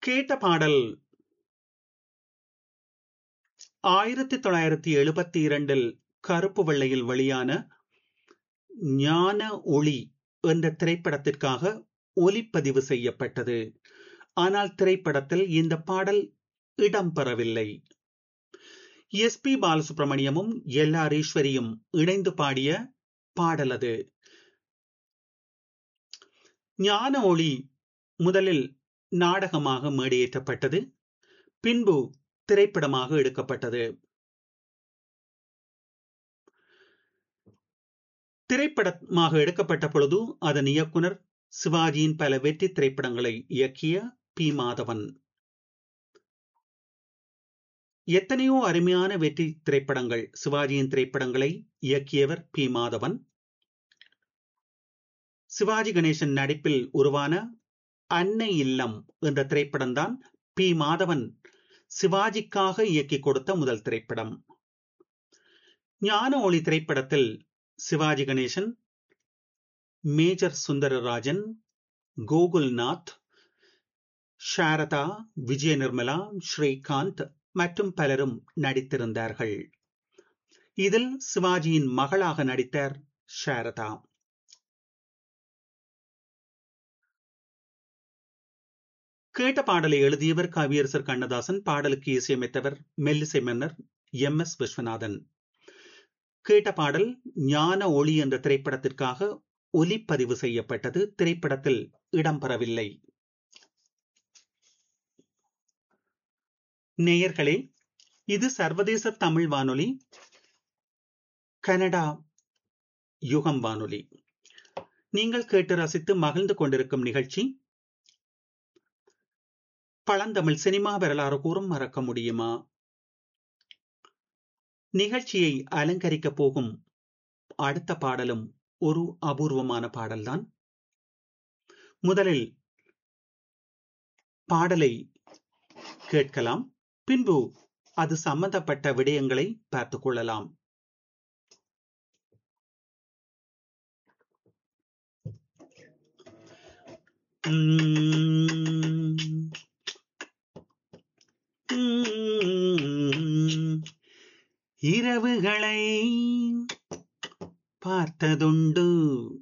கேட்ட பாடல் ஆயிரத்தி தொள்ளாயிரத்தி எழுபத்தி இரண்டில் கருப்பு வெள்ளையில் வெளியான ஞான ஒளி என்ற திரைப்படத்திற்காக ஒலிப்பதிவு செய்யப்பட்டது ஆனால் திரைப்படத்தில் இந்த பாடல் இடம்பெறவில்லை எஸ் பி பாலசுப்ரமணியமும் எல் ஆர் ஈஸ்வரியும் இணைந்து பாடிய பாடல் அது ஞான ஒளி முதலில் நாடகமாக மேடையேற்றப்பட்டது பின்பு திரைப்படமாக எடுக்கப்பட்டது திரைப்படமாக எடுக்கப்பட்ட பொழுது அதன் இயக்குனர் சிவாஜியின் பல வெற்றி திரைப்படங்களை இயக்கிய பி மாதவன் எத்தனையோ அருமையான வெற்றி திரைப்படங்கள் சிவாஜியின் திரைப்படங்களை இயக்கியவர் பி மாதவன் சிவாஜி கணேசன் நடிப்பில் உருவான அன்னை இல்லம் என்ற திரைப்படம்தான் பி மாதவன் சிவாஜிக்காக இயக்கி கொடுத்த முதல் திரைப்படம் ஞான ஒளி திரைப்படத்தில் சிவாஜி கணேசன் மேஜர் சுந்தரராஜன் கோகுல்நாத் சாரதா விஜய நிர்மலா ஸ்ரீகாந்த் மற்றும் பலரும் நடித்திருந்தார்கள் இதில் சிவாஜியின் மகளாக நடித்தார் சாரதா கேட்ட பாடலை எழுதியவர் கவியரசர் கண்ணதாசன் பாடலுக்கு இசையமைத்தவர் மெல்லிசை மன்னர் எம் எஸ் விஸ்வநாதன் கேட்ட பாடல் ஞான ஒளி என்ற திரைப்படத்திற்காக ஒலிப்பதிவு செய்யப்பட்டது திரைப்படத்தில் இடம்பெறவில்லை நேயர்களே இது சர்வதேச தமிழ் வானொலி கனடா யுகம் வானொலி நீங்கள் கேட்டு ரசித்து மகிழ்ந்து கொண்டிருக்கும் நிகழ்ச்சி பழந்தமிழ் சினிமா வரலாறு கூறும் மறக்க முடியுமா நிகழ்ச்சியை அலங்கரிக்க போகும் அடுத்த பாடலும் ஒரு அபூர்வமான பாடல்தான் முதலில் பாடலை கேட்கலாம் பின்பு அது சம்பந்தப்பட்ட விடயங்களை பார்த்துக் கொள்ளலாம் இரவுகளை பார்த்ததுண்டு